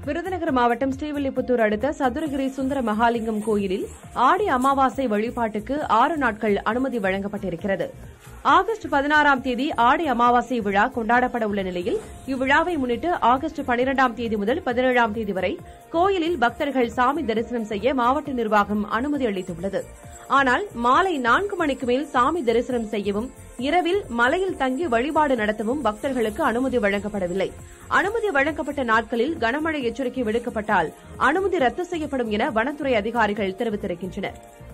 விருதுநகர் மாவட்டம் ஸ்ரீவில்லிபுத்தூர் அடுத்த சதுரகிரி சுந்தர மகாலிங்கம் கோயிலில் ஆடி அமாவாசை வழிபாட்டுக்கு ஆறு நாட்கள் அனுமதி வழங்கப்பட்டிருக்கிறது ஆகஸ்ட் பதினாறாம் தேதி ஆடி அமாவாசை விழா கொண்டாடப்பட உள்ள நிலையில் இவ்விழாவை முன்னிட்டு ஆகஸ்ட் பனிரெண்டாம் தேதி முதல் பதினேழாம் தேதி வரை கோயிலில் பக்தர்கள் சாமி தரிசனம் செய்ய மாவட்ட நிர்வாகம் அனுமதி அளித்துள்ளது ஆனால் மாலை நான்கு மணிக்கு மேல் சாமி தரிசனம் செய்யவும் இரவில் மலையில் தங்கி வழிபாடு நடத்தவும் பக்தர்களுக்கு அனுமதி வழங்கப்படவில்லை அனுமதி வழங்கப்பட்ட நாட்களில் கனமழை எச்சரிக்கை விடுக்கப்பட்டால் அனுமதி ரத்து செய்யப்படும் என வனத்துறை அதிகாரிகள் தெரிவித்திருக்கின்றனர்